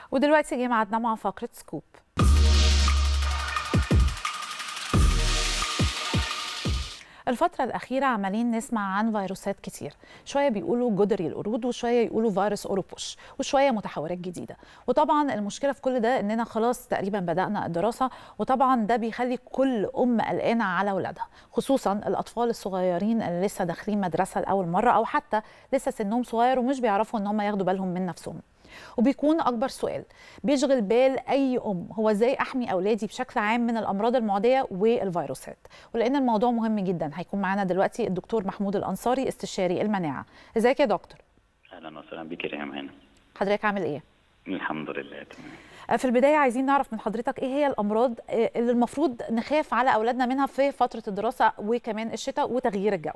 ودلوقتي جه ميعادنا مع فقرة سكوب الفترة الأخيرة عمالين نسمع عن فيروسات كتير شوية بيقولوا جدري القرود وشوية يقولوا فيروس أوروبوش وشوية متحورات جديدة وطبعا المشكلة في كل ده إننا خلاص تقريبا بدأنا الدراسة وطبعا ده بيخلي كل أم قلقانة على أولادها خصوصا الأطفال الصغيرين اللي لسه داخلين مدرسة لأول مرة أو حتى لسه سنهم صغير ومش بيعرفوا إن هم ياخدوا بالهم من نفسهم وبيكون اكبر سؤال بيشغل بال اي ام هو ازاي احمي اولادي بشكل عام من الامراض المعديه والفيروسات ولان الموضوع مهم جدا هيكون معانا دلوقتي الدكتور محمود الانصاري استشاري المناعه ازيك يا دكتور اهلا وسهلا بك يا ريهام هنا حضرتك عامل ايه الحمد لله تمام في البدايه عايزين نعرف من حضرتك ايه هي الامراض اللي المفروض نخاف على اولادنا منها في فتره الدراسه وكمان الشتاء وتغيير الجو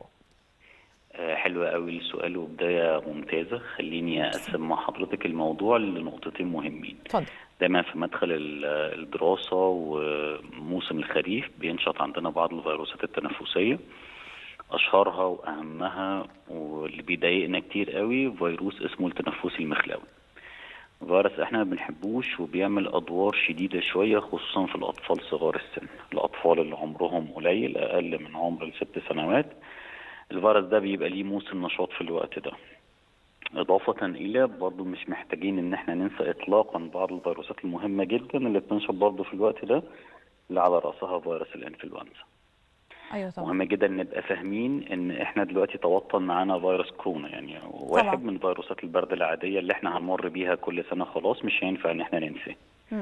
حلو قوي السؤال وبدايه ممتازه خليني اقسم مع حضرتك الموضوع لنقطتين مهمين اتفضل دايما في مدخل الدراسه وموسم الخريف بينشط عندنا بعض الفيروسات التنفسيه اشهرها واهمها واللي بيضايقنا كتير قوي فيروس اسمه التنفسي المخلوي فيروس احنا ما بنحبوش وبيعمل ادوار شديده شويه خصوصا في الاطفال صغار السن الاطفال اللي عمرهم قليل اقل من عمر الست سنوات الفيروس ده بيبقى ليه موسم نشاط في الوقت ده إضافة إلى برضو مش محتاجين إن احنا ننسى إطلاقا بعض الفيروسات المهمة جدا اللي بتنشط برضو في الوقت ده اللي على رأسها فيروس الإنفلونزا. أيوة طبعا. مهم جدا نبقى فاهمين إن احنا دلوقتي توطن معانا فيروس كورونا يعني واحد طبعا. من فيروسات البرد العادية اللي احنا هنمر بيها كل سنة خلاص مش هينفع إن احنا ننساه.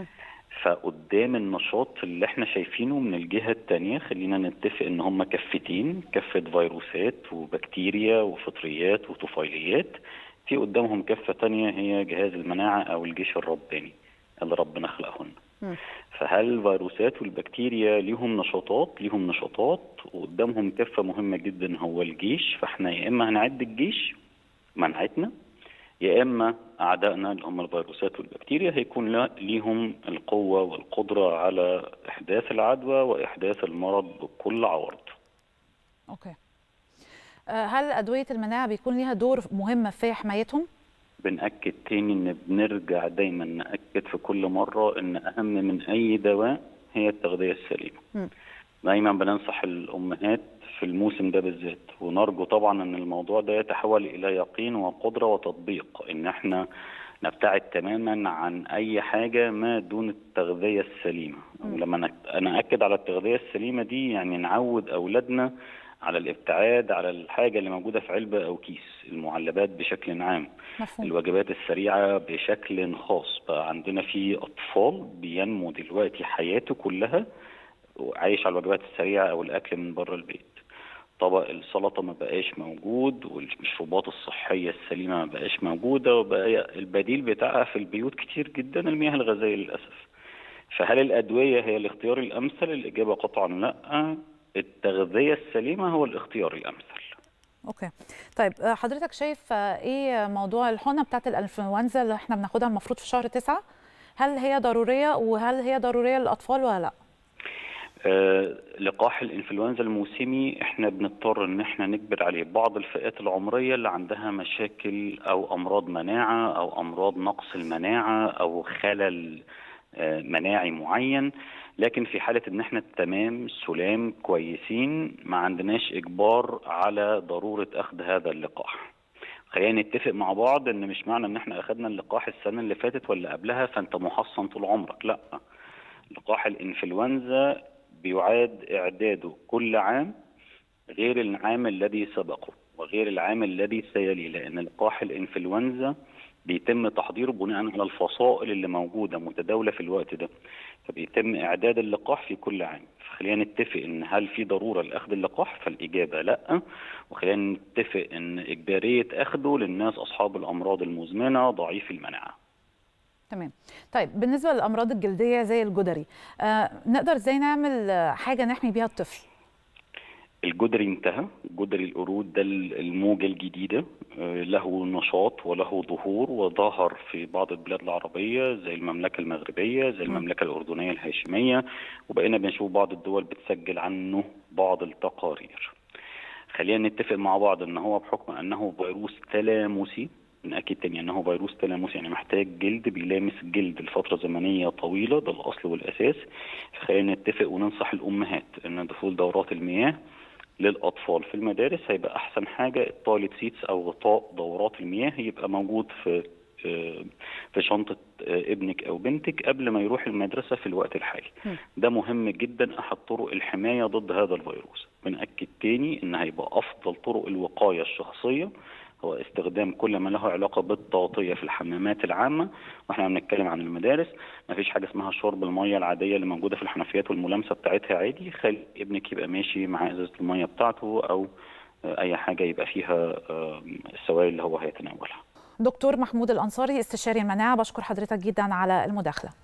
فقدام النشاط اللي احنا شايفينه من الجهة التانية خلينا نتفق ان هما كفتين كفة فيروسات وبكتيريا وفطريات وطفيليات في قدامهم كفة تانية هي جهاز المناعة او الجيش الرباني اللي ربنا خلقهن فهل الفيروسات والبكتيريا ليهم نشاطات ليهم نشاطات وقدامهم كفة مهمة جدا هو الجيش فاحنا يا اما هنعد الجيش مناعتنا يا اما اعدائنا اللي هم الفيروسات والبكتيريا هيكون ليهم القوه والقدره على احداث العدوى واحداث المرض بكل عوارضه. اوكي. هل ادويه المناعه بيكون ليها دور مهم في حمايتهم؟ بنأكد تاني ان بنرجع دايما نأكد في كل مره ان اهم من اي دواء هي التغذيه السليمه. م. دايما بننصح الامهات في الموسم ده بالذات ونرجو طبعا ان الموضوع ده يتحول الى يقين وقدره وتطبيق ان احنا نبتعد تماما عن اي حاجه ما دون التغذيه السليمه ولما انا اكد على التغذيه السليمه دي يعني نعود اولادنا على الابتعاد على الحاجه اللي موجوده في علبه او كيس المعلبات بشكل عام مفهوم. الوجبات السريعه بشكل خاص بقى عندنا في اطفال بينمو دلوقتي حياته كلها عايش على الوجبات السريعه او الاكل من بره البيت طبق السلطه ما بقاش موجود والمشروبات الصحيه السليمه ما بقاش موجوده وبقى البديل بتاعها في البيوت كتير جدا المياه الغازيه للاسف فهل الادويه هي الاختيار الامثل الاجابه قطعا لا التغذيه السليمه هو الاختيار الامثل اوكي طيب حضرتك شايف ايه موضوع الحقنه بتاعت الانفلونزا اللي احنا بناخدها المفروض في شهر تسعة هل هي ضروريه وهل هي ضروريه للاطفال ولا لا آه لقاح الانفلونزا الموسمي احنا بنضطر ان احنا نجبر عليه بعض الفئات العمريه اللي عندها مشاكل او امراض مناعه او امراض نقص المناعه او خلل آه مناعي معين لكن في حاله ان احنا تمام سلام كويسين ما عندناش اجبار على ضروره اخذ هذا اللقاح خلينا نتفق مع بعض ان مش معنى ان احنا اخذنا اللقاح السنه اللي فاتت ولا قبلها فانت محصن طول عمرك لا لقاح الانفلونزا بيعاد إعداده كل عام غير العام الذي سبقه وغير العام الذي سيليه لأن لقاح الإنفلونزا بيتم تحضيره بناء على الفصائل اللي موجودة متداولة في الوقت ده فبيتم إعداد اللقاح في كل عام فخلينا نتفق إن هل في ضرورة لأخذ اللقاح فالإجابة لأ وخلينا نتفق إن إجبارية أخذه للناس أصحاب الأمراض المزمنة ضعيف المناعة تمام طيب بالنسبه للامراض الجلديه زي الجدري آه نقدر ازاي نعمل حاجه نحمي بيها الطفل الجدري انتهى جدري القرود ده الموجه الجديده آه له نشاط وله ظهور وظهر في بعض البلاد العربيه زي المملكه المغربيه زي المملكه الاردنيه الهاشميه وبقينا بنشوف بعض الدول بتسجل عنه بعض التقارير خلينا نتفق مع بعض ان هو بحكم انه فيروس تلامسي بنأكد تاني انه فيروس تلامس يعني محتاج جلد بيلامس الجلد لفتره زمنيه طويله ده الاصل والاساس خلينا نتفق وننصح الامهات ان دخول دورات المياه للاطفال في المدارس هيبقى احسن حاجه التويلت سيتس او غطاء دورات المياه يبقى موجود في في شنطة ابنك أو بنتك قبل ما يروح المدرسة في الوقت الحالي ده مهم جدا أحد طرق الحماية ضد هذا الفيروس بنأكد تاني إن هيبقى أفضل طرق الوقاية الشخصية هو استخدام كل ما له علاقه بالتغطيه في الحمامات العامه واحنا بنتكلم عن المدارس ما فيش حاجه اسمها شرب الميه العاديه اللي موجوده في الحنفيات والملامسه بتاعتها عادي خلي ابنك يبقى ماشي مع ازازه الميه بتاعته او اي حاجه يبقى فيها السوائل اللي هو هيتناولها دكتور محمود الانصاري استشاري المناعه بشكر حضرتك جدا على المداخله